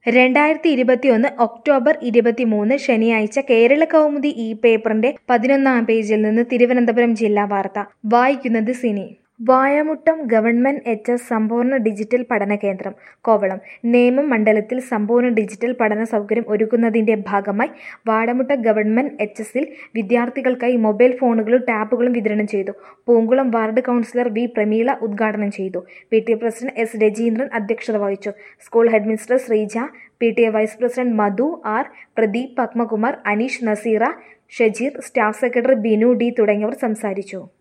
രണ്ടായിരത്തി ഇരുപത്തിയൊന്ന് ഒക്ടോബർ ഇരുപത്തിമൂന്ന് ശനിയാഴ്ച കേരള കൗമുദി ഈ പേപ്പറിന്റെ പതിനൊന്നാം പേജിൽ നിന്ന് തിരുവനന്തപുരം ജില്ലാ വാർത്ത വായിക്കുന്നത് Sini Vazhamuttam government H S സമ്പൂർണ്ണ ഡിജിറ്റൽ പഠന കേന്ദ്രം കോവളം നേമം മണ്ഡലത്തിൽ സമ്പൂർണ്ണ ഡിജിറ്റൽ പഠന സൗകര്യം ഒരുക്കുന്നതിന്റെ ഭാഗമായി വാഴമുട്ട ഗവൺമെന്റ് എച്ച് എസിൽ വിദ്യാർത്ഥികൾക്കായി മൊബൈൽ ഫോണുകളും ടാബുകളും വിതരണം ചെയ്തു Poonkulam ward councillor V Prameela ഉദ്ഘാടനം ചെയ്തു P T A president S Rajeendran അധ്യക്ഷത വഹിച്ചു school headmistress Sreeja P T A vice president Madhu R Pradeep Padmakumar Aneesh Naseera Shajeer staff secretary Binu D തുടങ്ങിയവർ സംസാരിച്ചു